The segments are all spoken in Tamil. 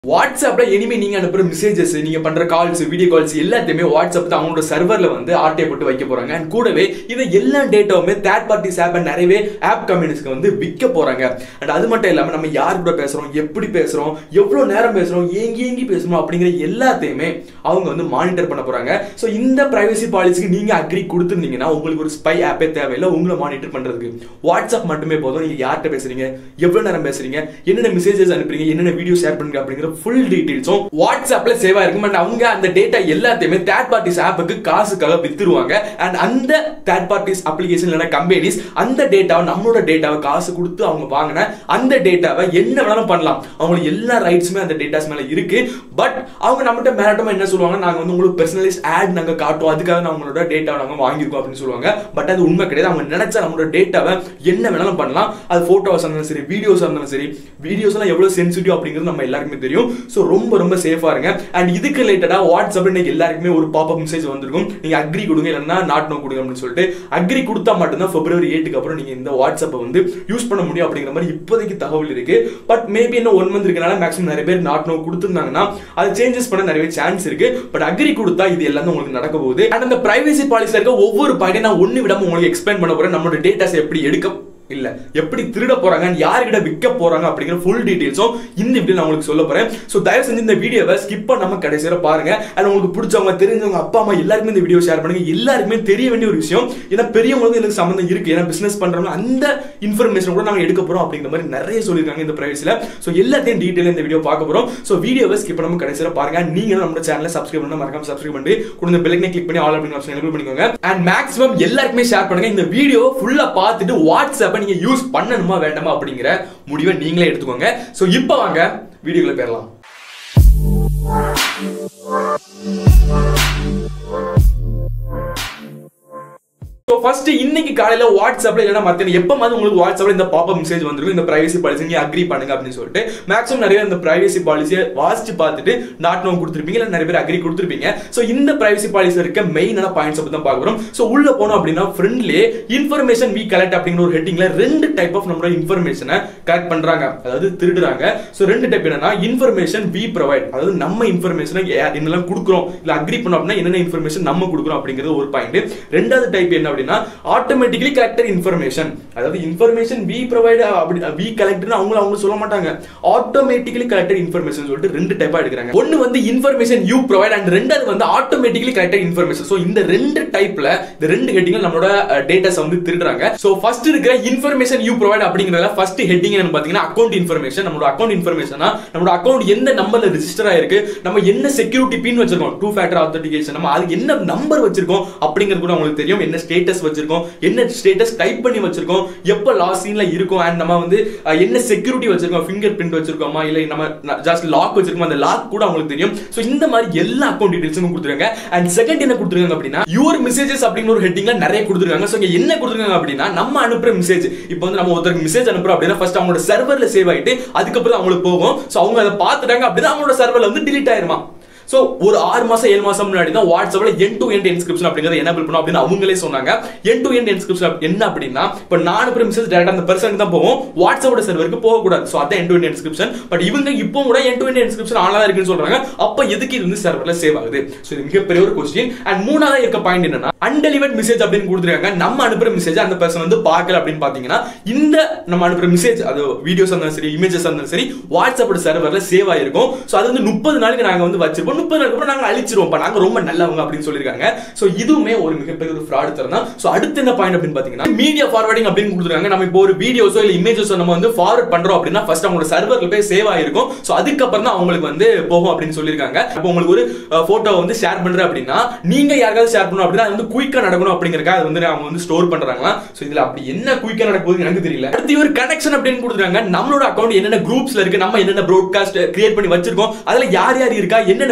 வாட்ஸ்அப்ல இனிமே நீங்க அனுப்புற மெசேஜஸ் நீங்க பண்ற கால்ஸ் வீடியோ கால்ஸ் எல்லாத்தையுமே வாட்ஸ்அப் தான் அவங்களோட சர்வர்ல வந்து ஆர்டே போட்டு வைக்க போறாங்க அண்ட் கூடவே இதை எல்லா டேட்டாவுமே தேர்ட் பார்ட்டிஸ் ஆப் நிறையவே ஆப் கம்பெனிஸ்க்கு வந்து விற்க போறாங்க அண்ட் அது மட்டும் இல்லாம நம்ம யார் கூட பேசுறோம் எப்படி பேசுறோம் எவ்வளவு நேரம் பேசுறோம் ஏங்கி ஏங்கி பேசுறோம் அப்படிங்கிற எல்லாத்தையுமே அவங்க வந்து மானிட்டர் பண்ண போறாங்க ஸோ இந்த பிரைவசி பாலிசிக்கு நீங்க அக்ரி கொடுத்துருந்தீங்கன்னா உங்களுக்கு ஒரு ஸ்பை ஆப்பே தேவையில்லை உங்களை மானிட்டர் பண்றதுக்கு வாட்ஸ்அப் மட்டுமே போதும் நீங்க யார்கிட்ட பேசுறீங்க எவ்வளவு நேரம் பேசுறீங்க என்னென்ன மெசேஜஸ் அனுப்புறீங்க என்னென்ன வீடியோ ஷேர் பண்ணுங்க அப்படிங்கிற ஃபுல் டீடைல்ஸும் வாட்ஸ்அப்ல சேவ் ஆயிருக்கும் அண்ட் அவங்க அந்த டேட்டா எல்லாத்தையுமே தேர்ட் பார்ட்டிஸ் ஆப்புக்கு காசுக்காக வித்துருவாங்க அண்ட் அந்த தேர்ட் பார்ட்டிஸ் அப்ளிகேஷன் இல்லைனா கம்பெனிஸ் அந்த டேட்டாவை நம்மளோட டேட்டாவை காசு கொடுத்து அவங்க வாங்கின அந்த டேட்டாவை என்ன வேணாலும் பண்ணலாம் அவங்களுக்கு எல்லா ரைட்ஸுமே அந்த டேட்டாஸ் மேல இருக்கு பட் அவங்க நம்மகிட்ட மேலட்டமா என்ன சொல்லுவாங்க நாங்க வந்து உங்களுக்கு பர்சனலைஸ் ஆட் நாங்க காட்டுவோம் அதுக்காக நான் உங்களோட டேட்டாவை நாங்க வாங்கியிருக்கோம் அப்படின்னு சொல்லுவாங்க பட் அது உண்மை கிடையாது அவங்க நினைச்சா நம்மளோட டேட்டாவை என்ன வேணாலும் பண்ணலாம் அது போட்டோஸ் இருந்தாலும் சரி வீடியோஸ் இருந்தாலும் சரி வீடியோஸ் எல்லாம் எவ்வளவு சென்சிட்டிவ் அப்படிங்கிறது நம்ம எல்லாருக்குமே தெரியும் ஸோ ரொம்ப ரொம்ப சேஃபா இருங்க அண்ட் இதுக்கு ரிலேட்டடா வாட்ஸ்அப் இன்னைக்கு எல்லாருக்குமே ஒரு பாப்அப் மெசேஜ் வந்திருக்கும் நீங்க அக்ரி கொடுங்க இல்லைன்னா நாட் நோ கொடுங்க அப்படின்னு சொல்லிட்டு அக்ரி கொடுத்தா மட்டும்தான் பிப்ரவரி எயிட்டுக்கு அப்புறம் நீங்க இந்த வாட்ஸ்அப்பை வந்து யூஸ் பண்ண முடியும் அப்படிங்கிற மாதிரி இப்போதைக்கு தகவல் இருக்கு பட் மேபி இன்னும் ஒன் மந்த் இருக்கனால மேக்ஸிமம் நிறைய பேர் நாட் நோ கொடுத்துருந்தாங்கன்னா அது சேஞ்சஸ் பண்ண நிறைய சான்ஸ் இருக்கு பட் அக்ரி கொடுத்தா இது எல்லாமே உங்களுக்கு நடக்க போகுது அண்ட் அந்த பிரைவசி பாலிசில இருக்க ஒவ்வொரு பாயிண்டையும் நான் ஒண்ணு விடாம உங்களுக்கு எக்ஸ்பிளைன் பண்ண போறேன் நம்மளோட டேட்டாஸ் எப்படி எடுக்க இல்ல எப்படி திருட போறாங்க யார்கிட்ட விற்க போறாங்க அப்படிங்கிற ஃபுல் டீடைல்ஸும் இந்த வீடியோ நான் உங்களுக்கு சொல்ல போறேன் சோ தயவு செஞ்சு இந்த வீடியோவை ஸ்கிப் பண்ணாம கடைசியில பாருங்க அண்ட் உங்களுக்கு பிடிச்சவங்க தெரிஞ்சவங்க அப்பா அம்மா எல்லாருமே இந்த வீடியோ ஷேர் பண்ணுங்க எல்லாருக்குமே தெரிய வேண்டிய ஒரு விஷயம் ஏன்னா பெரியவங்களுக்கு எனக்கு சம்மந்தம் இருக்கு ஏன்னா பிசினஸ் பண்றவங்க அந்த இன்ஃபர்மேஷன் கூட நாங்க எடுக்க போறோம் அப்படிங்கிற மாதிரி நிறைய சொல்லியிருக்காங்க இந்த பிரைவசில சோ எல்லாத்தையும் டீடைல் இந்த வீடியோ பார்க்க போறோம் சோ வீடியோவை ஸ்கிப் பண்ணாம கடைசியில பாருங்க நீங்க நம்ம சேனலை சப்ஸ்கிரைப் பண்ண மறக்காம சப்ஸ்கிரைப் பண்ணி கொடுத்த பெல்லைக்கனே கிளிக் பண்ணி ஆல் அப்படிங்கிற ஆப்ஷன் எனபிள் பண்ணிக்கோங்க அண்ட் மேக்ஸிமம் எல்லாருக்குமே ஷேர் பண்ணுங்க இந்த வீடியோ ஃபுல்லா பார்த்துட்டு வாட்ஸ்அப்பை நீங்க யூஸ் பண்ணணுமா வேண்டாமா அப்படிங்கிற முடிவை நீங்களே எடுத்துக்கோங்க சோ இப்போ வாங்க வீடியோக்குள்ள போயிடலாம் ஸோ ஃபர்ஸ்ட் இன்னைக்கு காலையில வாட்ஸ்அப்ல இல்லைனா மத்தியானம் எப்போ மாதிரி உங்களுக்கு வாட்ஸ்அப்ல இந்த பாப்பப் மெசேஜ் வந்துருக்கும் இந்த பிரைவசி பாலிசி நீங்க அக்ரி பண்ணுங்க அப்படின்னு சொல்லிட்டு மேக்ஸிமம் நிறைய இந்த பிரைவசி பாலிசியை வாசிச்சு பார்த்துட்டு நாட் நோ கொடுத்துருப்பீங்க இல்லை நிறைய பேர் அக்ரி கொடுத்துருப்பீங்க ஸோ இந்த பிரைவசி பாலிசி இருக்க மெயினான பாயிண்ட்ஸ் பத்தி தான் பார்க்க போறோம் ஸோ உள்ள போனோம் அப்படின்னா ஃப்ரெண்ட்லேயே இன்ஃபர்மேஷன் வி கலெக்ட் அப்படிங்கிற ஒரு ஹெட்டிங்ல ரெண்டு டைப் ஆஃப் நம்மளோட இன்ஃபர்மேஷனை கலெக்ட் பண்றாங்க அதாவது திருடுறாங்க ஸோ ரெண்டு டைப் என்னன்னா இன்ஃபர்மேஷன் வி ப்ரொவைட் அதாவது நம்ம இன்ஃபர்மேஷனை என்னெல்லாம் கொடுக்குறோம் இல்லை அக்ரி பண்ணோம் அப்படின்னா என்னென்ன இன்ஃபர்மேஷன் நம்ம கொடுக்குறோம் அப்படிங்கிறது ஒரு பாயிண்ட் ரெண்டாவது டைப் என்ன அப்படின்னா ஆட்டோமேட்டிக்கலி கலெக்டட் இன்ஃபர்மேஷன் அதாவது இன்ஃபர்மேஷன் வி ப்ரொவைட் அப்படி வி கலெக்டட்னு அவங்க அவங்க சொல்ல மாட்டாங்க ஆட்டோமேட்டிக்கலி கலெக்டட் இன்ஃபர்மேஷன் சொல்லிட்டு ரெண்டு டைப்பா எடுக்கிறாங்க ஒன்னு வந்து இன்ஃபர்மேஷன் யூ ப்ரொவைட் அண்ட் ரெண்டாவது வந்து ஆட்டோமேட்டிக்கலி கலெக்டட் இன்ஃபர்மேஷன் சோ இந்த ரெண்டு டைப்ல இந்த ரெண்டு ஹெட்டிங்ல நம்மளோட டேட்டாஸ் வந்து திருடுறாங்க சோ ஃபர்ஸ்ட் இருக்கிற இன்ஃபர்மேஷன் யூ ப்ரொவைட் அப்படிங்கறத ஃபர்ஸ்ட் ஹெட்டிங் என்ன பாத்தீங்கன்னா அக்கௌண்ட் இன்ஃபர்மேஷன் நம்மளோட அக்கௌண்ட் இன்ஃபர்மேஷனா நம்மளோட அக்கௌண்ட் எந்த நம்பர்ல ரெஜிஸ்டர் ஆயிருக்கு நம்ம என்ன செக்யூரிட்டி பின் வச்சிருக்கோம் டூ ஃபேக்டர் ஆத்தென்டிகேஷன் நம்ம அதுக்கு என்ன நம்பர் வச்சிருக்கோம் அப்படிங்கிறது கூட உங்களுக்கு தெரியும் என்ன ஸ்டேட்டஸ் வச்சிருக்கோம் என்ன ஸ்டேட்டஸ் டைப் பண்ணி வச்சிருக்கோம் எப்போ லாஸ்ட் சீன்ல இருக்கும் அண்ட் நம்ம வந்து அஹ், என்ன செக்யூரிட்டி வச்சிருக்கோம் ஃபிங்கர் பிரிண்ட் வச்சிருக்கோமா இல்ல நம்ம ஜஸ்ட் லாக் வச்சிருக்கோம் அந்த லாக் கூட உங்களுக்கு தெரியும் சோ இந்த மாதிரி எல்லா அக்கௌண்ட் டீடைல்ஸும் கொடுத்துருக்காங்க அண்ட் செகண்ட் என்ன கொடுத்துருக்காங்க அப்படின்னா யுவர் மெசேஜஸ் அப்படின்னு ஒரு ஹெட்டிங்ல நிறைய கொடுத்துருக்காங்க சோ இங்க என்ன கொடுத்துருக்காங்க அப்படின்னா நம்ம அனுப்புற மெசேஜ் இப்போ வந்து நம்ம ஒருத்தருக்கு மெசேஜ் அனுப்புறோம் அப்படின்னா ஃபர்ஸ்ட் அவங்களோட சர்வர்ல சேவ் ஆயிட்டு அதுக்கப்புறம் தான் அவங்களுக்கு போகும் சோ அவங்க அதை பார்த்துட்டாங்க அப்படின்னா அவங்களோட சர்வர்ல வந்து டிலீட் ஆயிருமா சோ ஒரு ஆறு மாசம் ஏழு மாசம் முன்னாடி தான் வாட்ஸ்அப்ல என் டு என் இன்ஸ்கிரிப்ஷன் அப்படிங்கறத எனபிள் பண்ணும் அப்படின்னு அவங்களே சொன்னாங்க என் டு என் இன்ஸ்கிரிப்ஷன் என்ன அப்படின்னா இப்ப நான் அனுப்புற மெசேஜ் டேரக்டா அந்த பர்சனுக்கு தான் போகும் வாட்ஸ்அப்போட சர்வருக்கு போக கூடாது சோ அதான் end to end encryption but இவங்க இப்போ கூட என் டு என் இன்ஸ்கிரிப்ஷன் ஆனா இருக்குன்னு சொல்றாங்க அப்ப எதுக்கு இது வந்து சர்வர்ல சேவ் ஆகுது சோ இது மிகப்பெரிய ஒரு கொஸ்டின் அண்ட் மூணாவது இருக்க பாயிண்ட் என்னன்னா அன்டெலிவர்ட் மெசேஜ் அப்படின்னு கொடுத்துருக்காங்க நம்ம அனுப்புற மெசேஜ் அந்த பர்சன் வந்து பார்க்கல அப்படின்னு பாத்தீங்கன்னா இந்த நம்ம அனுப்புற மெசேஜ் அது வீடியோஸ் இருந்தாலும் சரி இமேஜஸ் இருந்தாலும் சரி வாட்ஸ்அப்போட சர்வர்ல சேவ் ஆயிருக்கும் சோ அது வந்து முப்பது நாளுக்கு நாங்க வந்து வச்சிருப்போம் முப்பது நாளுக்கு அப்புறம் நாங்க அழிச்சிருவோம் நாங்க ரொம்ப நல்லவங்க அப்படின்னு சொல்லிருக்காங்க சோ இதுவுமே ஒரு மிகப்பெரிய ஒரு ஃப்ராட் தரம் தான் சோ அடுத்து என்ன பாயிண்ட் அப்படின்னு பாத்தீங்கன்னா மீடியா ஃபார்வர்டிங் அப்படின்னு கொடுத்துருக்காங்க நம்ம இப்போ ஒரு வீடியோஸோ இல்ல இமேஜஸோ நம்ம வந்து ஃபார்வர்ட் பண்றோம் அப்படின்னா ஃபர்ஸ்ட் அவங்களோட சர்வர்ல போய் சேவ் ஆயிருக்கும் சோ அதுக்கப்புறம் தான் அவங்களுக்கு வந்து போகும் அப்படின்னு சொல்லிருக்காங்க இப்போ உங்களுக்கு ஒரு போட்டோ வந்து ஷேர் பண்ற அப்படின்னா நீங்க யாருக்காவது ஷேர் பண்ணணும் அப்படின்னா அது வந்து குயிக்கா நடக்கணும் அப்படிங்கறக்காக அது வந்து அவங்க வந்து ஸ்டோர் பண்றாங்களா சோ இதுல அப்படி என்ன குயிக்கா நடக்க போகுது எனக்கு தெரியல அடுத்து ஒரு கனெக்ஷன் அப்படின்னு கொடுத்துருக்காங்க நம்மளோட அக்கௌண்ட் என்னென்ன குரூப்ஸ்ல இருக்கு நம்ம என்னென்ன ப்ராட்காஸ்ட் கிரியேட் பண்ணி வச்சிருக்கோம் அதுல யார் யார் இருக்கா என்னென்ன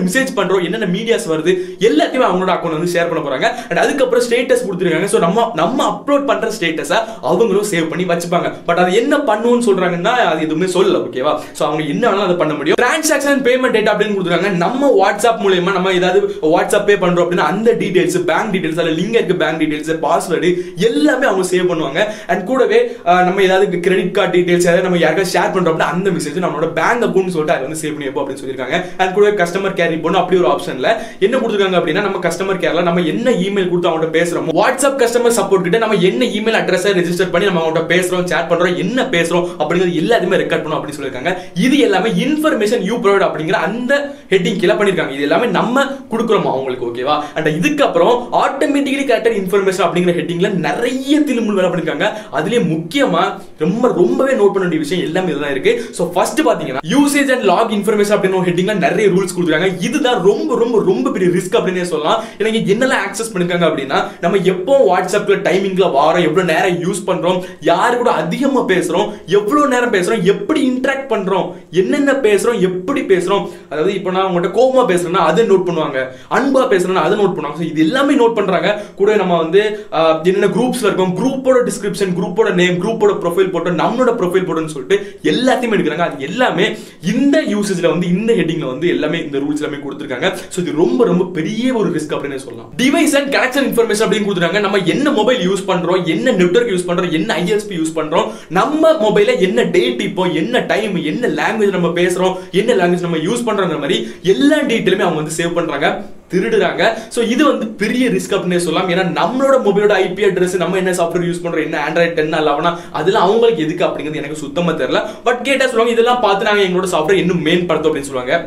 மெசேஜ் பண்றோம் என்னென்ன மீடியாஸ் வருது எல்லாத்தையுமே அவங்களோட அக்கௌண்ட் வந்து ஷேர் பண்ண போறாங்க அண்ட் அதுக்கப்புறம் ஸ்டேட்டஸ் கொடுத்துருக்காங்க ஸோ நம்ம நம்ம அப்லோட் பண்ற ஸ்டேட்டஸை அவங்களும் சேவ் பண்ணி வச்சுப்பாங்க பட் அது என்ன பண்ணுவோம்னு சொல்றாங்கன்னா அது எதுவுமே சொல்லல ஓகேவா ஸோ அவங்க என்ன வேணாலும் அதை பண்ண முடியும் டிரான்சாக்ஷன் பேமெண்ட் டேட்டா அப்படின்னு கொடுத்துருக்காங்க நம்ம வாட்ஸ்அப் மூலயமா நம்ம ஏதாவது வாட்ஸ்அப் பே பண்றோம் அப்படின்னா அந்த டீடைல்ஸ் பேங்க் டீடைல்ஸ் அதில் லிங்க் இருக்கு பேங்க் டீடைல்ஸ் பாஸ்வேர்டு எல்லாமே அவங்க சேவ் பண்ணுவாங்க அண்ட் கூடவே அஹ், நம்ம ஏதாவது கிரெடிட் கார்டு டீடைல்ஸ் ஏதாவது நம்ம யாருக்காவது ஷேர் பண்றோம் அப்படின்னா அந்த மெசேஜ் நம்மளோட பேங்க் அக்கௌண்ட் சொல்லிட்டு அதை வந்து சேவ் பண்ணி வைப்போம் அப்படின்னு சொல்லியிருக்காங்க அண்ட் கூடவே கஸ்டமர் கேர் இப்போ அப்படி ஒரு ஆப்ஷன்ல என்ன கொடுத்துருக்காங்க அப்படின்னா நம்ம கஸ்டமர் கேர்ல நம்ம என்ன இமெயில் கொடுத்து அவங்கள்ட்ட பேசுறோம் வாட்ஸ்அப் கஸ்டமர் சப்போர்ட் கிட்ட நம்ம என்ன இமெயில் அட்ரஸை ரெஜிஸ்டர் பண்ணி நம்ம அவங்கள்ட்ட பேசுறோம் சேட் பண்றோம் என்ன பேசுறோம் அப்படிங்கிறது எல்லாத்தையுமே ரெக்கார்ட் பண்ணும் அப்படின்னு சொல்லியிருக்காங்க இது எல்லாமே இன்ஃபர்மேஷன் யூ ப்ரொவைட் அப்படிங்கிற அந்த ஹெட்டிங் கீழே பண்ணிருக்காங்க இது எல்லாமே நம்ம கொடுக்குறோம் அவங்களுக்கு ஓகேவா அண்ட் இதுக்கப்புறம் ஆட்டோமேட்டிக்கலி கரெக்டட் இன்ஃபர்மேஷன் அப்படிங்கிற ஹெட்டிங்ல நிறைய திரும்ப வேலை பண்ணிருக்காங்க அதுலயே முக்கியமா ரொம்ப ரொம்பவே நோட் பண்ண வேண்டிய விஷயம் எல்லாமே இதுதான் இருக்கு சோ ஃபர்ஸ்ட் பாத்தீங்கன்னா யூசேஜ் அண்ட் லாக் இன்ஃபர்மேஷன் அப்படின்னு ஒரு ஹெட்டிங்ல நிறைய ரூல்ஸ் கொடுத்துருக்காங்க இதுதான் ரொம்ப ரொம்ப ரொம்ப பெரிய ரிஸ்க் அப்படின்னே சொல்லலாம் எனக்கு என்னெல்லாம் ஆக்சஸ் பண்ணிருக்காங்க அப்படின்னா நம்ம எப்போ வாட்ஸ்அப்ல டைமிங்ல வாரம் எவ்வளவு நேரம் யூஸ் பண்றோம் யாரு கூட அதிகமா பேசுறோம் எவ்வளவு நேரம் பேசுறோம் எப்படி இன்டராக்ட் பண்றோம் என்னென்ன பேசுறோம் எப்படி பேசுறோம் அதாவது இப்போ நான் உங்கள்கிட்ட கோவமா பேசுறேன்னா அதை நோட் பண்ணுவாங்க அன்பா பேசுறேன்னா அதை நோட் பண்ணுவாங்க So இது எல்லாமே நோட் பண்றாங்க கூட நம்ம வந்து ஆஹ், என்னென்ன குரூப்ஸ்ல இருக்கோம் குரூப்போட டிஸ்கிரிப்ஷன் குரூப்போட நேம் குரூப்போட ப்ரொஃபைல் போட்டோ நம்மளோட ப்ரொஃபைல் போட்டோன்னு சொல்லிட்டு எல்லாத்தையுமே எடுக்கிறாங்க அது எல்லாமே இந்த யூசேஜ்ல வந்து இந்த ஹெட்டிங்ல வந்து எல்லாமே இந்த ரூல்ஸ் எல்லாமே கொடுத்துருக்காங்க ஸோ இது ரொம்ப ரொம்ப பெரிய ஒரு ரிஸ்க் அப்படின்னு சொல்லலாம் டிவைஸ் அண்ட் கனெக்ஷன் இன்ஃபர்மேஷன் அப்படின்னு கொடுத்துருக்காங்க நம்ம என்ன மொபைல் யூஸ் பண்றோம் என்ன நெட்வொர்க் யூஸ் பண்றோம் என்ன ஐஎஸ்பி யூஸ் பண்றோம் நம்ம மொபைல என்ன டேட் இப்போ என்ன டைம் என்ன லாங்குவேஜ் நம்ம பேசுறோம் என்ன லாங்குவேஜ் நம்ம யூஸ் பண்றோங்கிற மாதிரி எல்லா டீட்டெயிலுமே அவங்க வந்து சேவ் பண்றாங்க திருடுறாங்க சோ இது வந்து பெரிய ரிஸ்க் அப்படின்னே சொல்லலாம் ஏன்னா நம்மளோட மொபைலோட ஐபி அட்ரஸ் நம்ம என்ன சாஃப்ட்வேர் யூஸ் பண்றோம் என்ன ஆண்ட்ராய்ட் டென் லெவனா அதெல்லாம் அவங்களுக்கு எதுக்கு அப்படிங்கிறது எனக்கு சுத்தமா தெரியல பட் கேட்டா சொல்லுவாங்க இதெல்லாம் பார்த்து நாங்க எங்களோட சாஃப்ட்வேர் இன்னும் மேம்படுத்தோம் அப்படின்னு சொல்லுவாங்க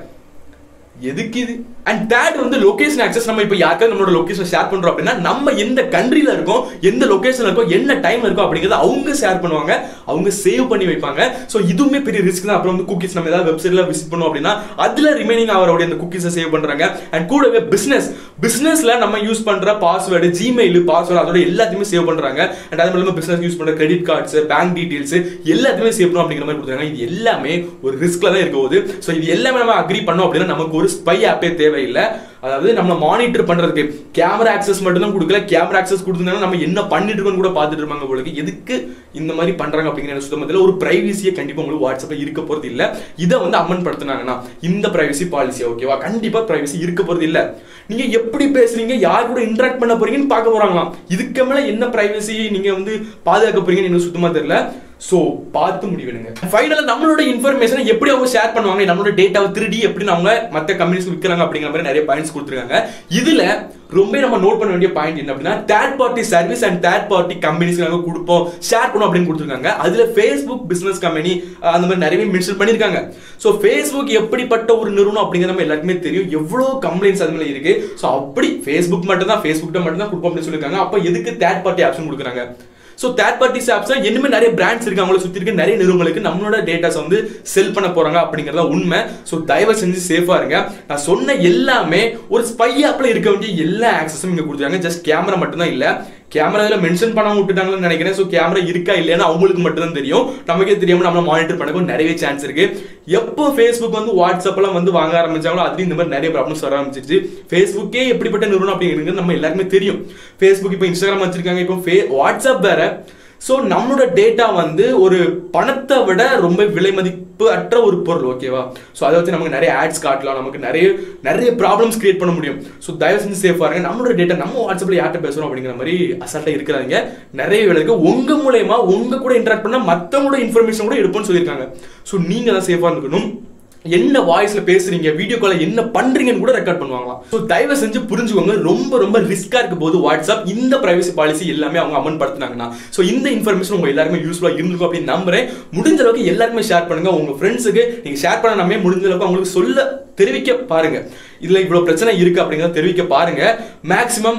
எதுக்கு இது அண்ட் தேர்ட் வந்து லொகேஷன் ஆக்சஸ் நம்ம இப்போ யாருக்காவது நம்மளோட லொகேஷன் ஷேர் பண்றோம் அப்படின்னா நம்ம எந்த கண்ட்ரில இருக்கோம் எந்த லொகேஷன்ல இருக்கோம் என்ன டைம் இருக்கோம் அப்படிங்கறத அவங்க ஷேர் பண்ணுவாங்க அவங்க சேவ் பண்ணி வைப்பாங்க ஸோ இதுவுமே பெரிய ரிஸ்க் தான் அப்புறம் வந்து குக்கீஸ் நம்ம ஏதாவது வெப்சைட்ல விசிட் பண்ணோம் அப்படின்னா அதுல ரிமைனிங் அவருடைய அந்த குக்கீஸை சேவ் பண்றாங்க அண்ட் கூடவே பிசினஸ் பிசினஸ்ல நம்ம யூஸ் பண்ற பாஸ்வேர்டு ஜிமெயில் பாஸ்வேர்டு அதோட எல்லாத்தையுமே சேவ் பண்றாங்க அண்ட் அது மூலமா பிசினஸ் யூஸ் பண்ற கிரெடிட் கார்ட்ஸ் பேங்க் டீடைல்ஸ் எல்லாத்தையுமே சேவ் பண்ணும் அப்படிங்கிற மாதிரி கொடுத்தாங்க இது எல்லாமே ஒரு ரிஸ்க்ல தான் இருக்க போகுது ஸோ இது எல்லாமே நம்ம அக்ரி பண்ணோம் அப்படின்னா நமக்கு ஒரு ஸ்பை ஆப்பே தேவையில்லை அதாவது நம்ம மானிட்டர் பண்றதுக்கு கேமரா ஆக்சஸ் மட்டும் தான் கொடுக்கல கேமரா ஆக்சஸ் கொடுத்ததுனால நம்ம என்ன பண்ணிட்டு இருக்கோம்னு கூட பார்த்துட்டு இருப்பாங்க உங்களுக்கு எதுக்கு இந்த மாதிரி பண்றாங்க அப்படிங்கிற எனக்கு சுத்தமத்தில் ஒரு பிரைவசியே கண்டிப்பா உங்களுக்கு வாட்ஸ்அப்ல இருக்க போறது இல்ல இதை வந்து அமன் படுத்துனாங்கன்னா இந்த பிரைவசி பாலிசி ஓகேவா கண்டிப்பா பிரைவசி இருக்க போறது இல்ல நீங்க எப்படி பேசுறீங்க யார் கூட இன்டராக்ட் பண்ண போறீங்கன்னு பார்க்க போறாங்களாம் இதுக்கு மேல என்ன பிரைவசி நீங்க வந்து பாதுகாக்க போறீங்கன்னு எனக்கு சுத்தமா தெரியல சோ பார்த்து முடிவெடுங்க ஃபைனலா நம்மளோட இன்ஃபர்மேஷனை எப்படி அவங்க ஷேர் பண்ணுவாங்க நம்மளோட டேட்டாவை திருடி எப்படி அவங்க மத்த கம்பெனிஸ் விற்கிறாங்க அப்படிங்கிற மாதிரி நிறைய பாயிண்ட்ஸ் கொடுத்துருக்காங்க இதுல ரொம்ப நம்ம நோட் பண்ண வேண்டிய பாயிண்ட் என்ன அப்படின்னா third party service and third party companies நாங்க கொடுப்போம் ஷேர் பண்ணும் அப்படின்னு கொடுத்துருக்காங்க அதுல ஃபேஸ்புக் பிசினஸ் கம்பெனி அந்த மாதிரி நிறைய மென்ஷன் பண்ணிருக்காங்க ஸோ ஃபேஸ்புக் எப்படிப்பட்ட ஒரு நிறுவனம் அப்படிங்கிற நம்ம எல்லாருக்குமே தெரியும் எவ்வளவு கம்ப்ளைண்ட்ஸ் அது மேல இருக்கு ஸோ அப்படி ஃபேஸ்புக் மட்டும் தான் ஃபேஸ்புக் மட்டும் தான் கொடுப்போம் அப்படின்னு சொல்லியிருக்காங்க அப்போ எதுக்கு தேர்ட் பார்ட்டி ஆப்ஷன் கொடுக்குறாங்க ஸோ தேர்ட் பார்ட்டி ஆப்ஸ் இன்னுமே நிறைய பிராண்ட்ஸ் இருக்கு அவங்கள சுத்தி இருக்க நிறைய நிறுவனங்களுக்கு நம்மளோட டேட்டாஸ் வந்து செல் பண்ண போறாங்க அப்படிங்கறத உண்மை ஸோ தயவு செஞ்சு சேஃபா இருங்க நான் சொன்ன எல்லாமே ஒரு ஸ்பை ஆப்ல இருக்க வேண்டிய எல்லா ஆக்சஸும் இங்க கொடுத்துருக்காங்க ஜஸ்ட் கேமரா மட்டும் தான் இல்ல கேமரா இதுல மென்ஷன் பண்ண விட்டுட்டாங்கன்னு நினைக்கிறேன் ஸோ கேமரா இருக்கா இல்லையான்னு அவங்களுக்கு மட்டும் தான் தெரியும் நமக்கே தெரியாம நம்மள மானிட்டர் பண்ணக்கும் நிறைய சான்ஸ் இருக்கு எப்போ ஃபேஸ்புக் வந்து வாட்ஸ்அப் எல்லாம் வந்து வாங்க ஆரம்பிச்சாங்களோ அதுலயும் இந்த மாதிரி நிறைய ப்ராப்ளம்ஸ் வர ஆரம்பிச்சிருச்சு ஃபேஸ்புக்கே எப்படிப்பட்ட நிறுவனம் அப்படிங்கிறது நம்ம எல்லாருக்குமே தெரியும் ஃபேஸ்புக் இப்போ இன்ஸ்டாகிராம் வச்சிருக்காங்க இப்போ வாட்ஸ்அப் வேற ஸோ நம்மளோட டேட்டா வந்து ஒரு பணத்தை விட ரொம்ப விலை மதிப்பு அற்ற ஒரு பொருள் ஓகேவா ஸோ அதை வச்சு நமக்கு நிறைய ஆட்ஸ் காட்டலாம் நமக்கு நிறைய நிறைய ப்ராப்ளம்ஸ் கிரியேட் பண்ண முடியும் ஸோ தயவு செஞ்சு சேஃபாக இருங்க நம்மளோட டேட்டா நம்ம வாட்ஸ்அப்பில் யார்கிட்ட பேசுகிறோம் அப்படிங்கிற மாதிரி அசால்ட்டாக இருக்கிறாங்க நிறைய வேலை இருக்கு உங்க மூலயமா உங்க கூட இன்டராக்ட் பண்ண மற்றவங்களோட இன்ஃபர்மேஷன் கூட எடுப்போம்னு சொல்லியிருக்காங்க ஸோ நீங்க தான் சேஃபாக இருக்கணும் என்ன வாய்ஸ்ல பேசுறீங்க வீடியோ கால என்ன பண்றீங்கன்னு கூட ரெக்கார்ட் பண்ணுவாங்களாம் ஸோ தயவு செஞ்சு புரிஞ்சுக்கோங்க ரொம்ப ரொம்ப ரிஸ்கா இருக்க போது வாட்ஸ்அப் இந்த பிரைவசி பாலிசி எல்லாமே அவங்க அமல்படுத்தினாங்கன்னா ஸோ இந்த இன்ஃபர்மேஷன் உங்க எல்லாருமே யூஸ்ஃபுல்லா இருந்திருக்கும் அப்படின்னு நம்புறேன் முடிஞ்ச அளவுக்கு எல்லாருமே ஷேர் பண்ணுங்க உங்க ஃப்ரெண்ட்ஸுக்கு நீங்க ஷேர் பண்ண நம்ம முடிஞ்ச அளவுக்கு அவங்களுக்கு சொல்ல தெரிவிக்க பாருங்க இதுல இவ்வளவு பிரச்சனை இருக்கு அப்படிங்கறத தெரிவிக்க பாருங்க மேக்சிமம்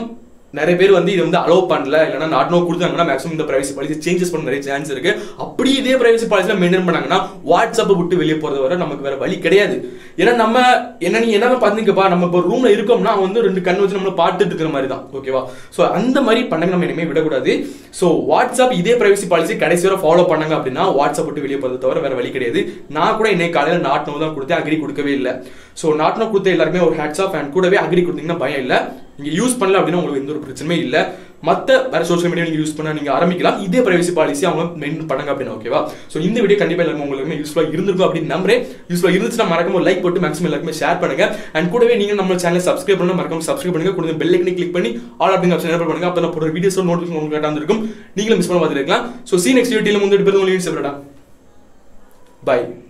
நிறைய பேர் வந்து இது வந்து அலோவ் பண்ணல இல்லைன்னா நாட் நோ கொடுத்தாங்கன்னா மேக்ஸிமம் இந்த பிரைவசி பாலிசி சேஞ்சஸ் பண்ண நிறைய சான்ஸ் இருக்கு அப்படி இதே பிரைவசி பாலிசில மெயின்டைன் பண்ணாங்கன்னா வாட்ஸ்அப்பை விட்டு வெளியே போறது வரை நமக்கு வேற வழி கிடையாது ஏன்னா நம்ம என்ன நீ என்ன பாத்தீங்கப்பா நம்ம இப்போ ரூம்ல இருக்கோம்னா வந்து ரெண்டு கண் வச்சு நம்மள பார்த்துட்டு இருக்கிற மாதிரி தான் ஓகேவா ஸோ அந்த மாதிரி பண்ணங்க நம்ம இனிமே விடக்கூடாது ஸோ வாட்ஸ்அப் இதே பிரைவசி பாலிசி கடைசி வரை ஃபாலோ பண்ணாங்க அப்படின்னா வாட்ஸ்அப் விட்டு வெளியே போறது தவிர வேற வழி கிடையாது நான் கூட இன்னைக்கு காலையில நாட் நோ தான் கொடுத்தேன் அக்ரி கொடுக்கவே இல்லை ஸோ நாட் நோ கொடுத்த எல்லாருமே ஒரு ஹேட்ஸ் ஆஃப் அண்ட் கூடவே அக்ரி கொடுத்தீங்கன்னா பயம் இல்லை நீங்க யூஸ் பண்ணல அப்படின்னா உங்களுக்கு எந்த ஒரு பிரச்சனையும் இல்லை மத்த வேற சோஷியல் மீடியா நீங்க யூஸ் பண்ண நீங்க ஆரம்பிக்கலாம் இதே பிரைவசி பாலிசி அவங்க மெயின்டைன் பண்ணுங்க அப்படின்னு ஓகேவா ஸோ இந்த வீடியோ கண்டிப்பா எல்லாருமே உங்களுக்கு யூஸ்ஃபுல்லா இருந்திருக்கும் அப்படின்னு நம்புறேன் யூஸ்ஃபுல்லா இருந்துச்சுன்னா மறக்காம ஒரு லைக் போட்டு மேக்ஸிமம் எல்லாருமே ஷேர் பண்ணுங்க அண்ட் கூடவே நீங்க நம்ம சேனல் சப்ஸ்கிரைப் பண்ண மறக்காம சப்ஸ்கிரைப் பண்ணுங்க கூட பெல் ஐக்கனை கிளிக் பண்ணி ஆல் அப்படிங்க ஆப்ஷன் எனேபிள் பண்ணுங்க அப்போ நான் போடுற வீடியோஸ் நோட்டிஃபிகேஷன் உங்களுக்கு கரெக்டாக இருக்கும் நீங்களும் மிஸ் பண்ண பார்த்துருக்கலாம் ஸோ சி நெக்ஸ்ட் வீடியோல முன்னாடி பேர் உங்களுக்கு செப்பரேட்டா பை